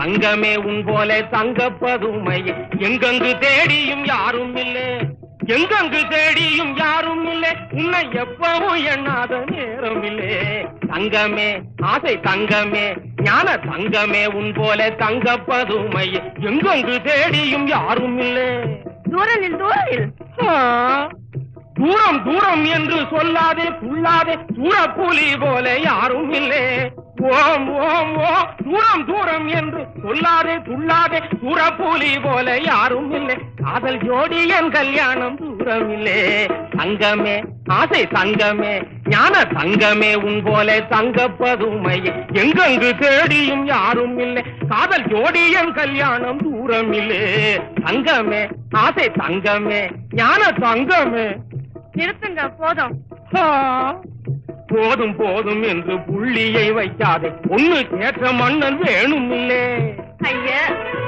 தங்கமே உன் போல தங்க பதுமை எங்கெங்கு தேடியும் யாரும் இல்லை எங்கெங்கு தேடியும் யாரும் இல்லை உன்னை எப்பவும் எண்ணாத நேரம் இல்லை தங்கமே ஆசை தங்கமே ஞான தங்கமே உன் போல தங்க பதுமை எங்கெங்கு தேடியும் யாரும் இல்லை தூரம் நில் தூரம் நில் ஆ, தூரம் தூரம் என்று சொல்லாதே துள்ளாதே தூரப்புலி போல யாரும் இல்லை ஓம் ஓம் ஓ தூரம் தூரம் என்று சொல்லாதே துள்ளாதே தூரப்புலி போல யாரும் இல்லை காதல் ஜோடி என் கல்யாணம் தூரம் இல்லை தங்கமே ஆசை தங்கமே ஞான தங்கமே உன் போல தங்க பதுமை எங்கெங்கு தேடியும் யாரும் இல்லை காதல் ஜோடி என் கல்யாணம் தூரம் இல்லை தங்கமே ஆசை தங்கமே ஞான தங்கமே நிறுத்துங்க போதும் ஆ, போதும் போதும் என்று புள்ளியை வைக்காதே ஒண்ணு கேட்ட மன்னன் வேணும் இல்லே ஐயா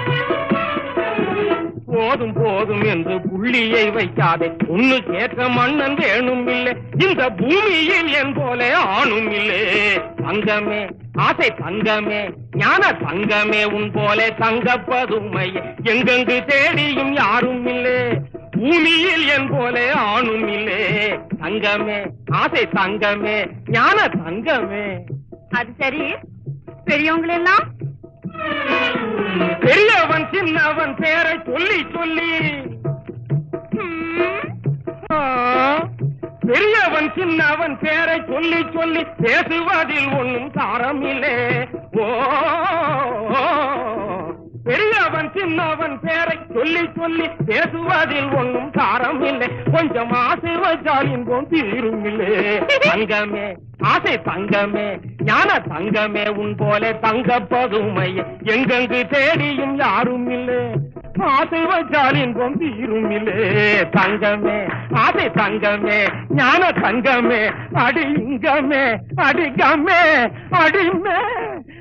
போதும் போதும் என்று புள்ளியை வைக்காதே ஒண்ணு கேட்ட மன்னன் வேணும் இல்லை இந்த பூமியில் என் போல ஆணும் இல்லை தங்கமே ஆசை தங்கமே ஞான தங்கமே உன் போல தங்க பதுமை எங்கெங்கு தேடியும் யாரும் இல்லை பூமியில் என் போல ஆணும் இல்லை தங்கமே ஆசை தங்கமே ஞான தங்கமே அது சரி பெரியவங்களெல்லாம் பெரியவன் சின்னவன் பேரை சொல்லி சொல்லி ம், ஆ, பெரியவன் சின்னவன் பேரை சொல்லி சொல்லி பேசுவதில் ஒண்ணும் சாரம் இல்லை ஓ பெரியவன் சின்னவன் பேரை சொல்லி சொல்லி பேசுவதில் ஒண்ணும் சாரம் இல்லை கொஞ்சம் ஆசை வச்சால் இன்பம் தீரும் இல்லை தங்கமே ஆசை தங்கமே ஞான தங்கமே உன் போல தங்க பதுமை எங்கெங்கு தேடியும் யாரும் இல்லை ஆசை வச்சால் இன்பம் தீரும் இல்லை தங்கமே ஆசை தங்கமே ஞான தங்கமே அடி இங்கமே அடிகமே அடிமே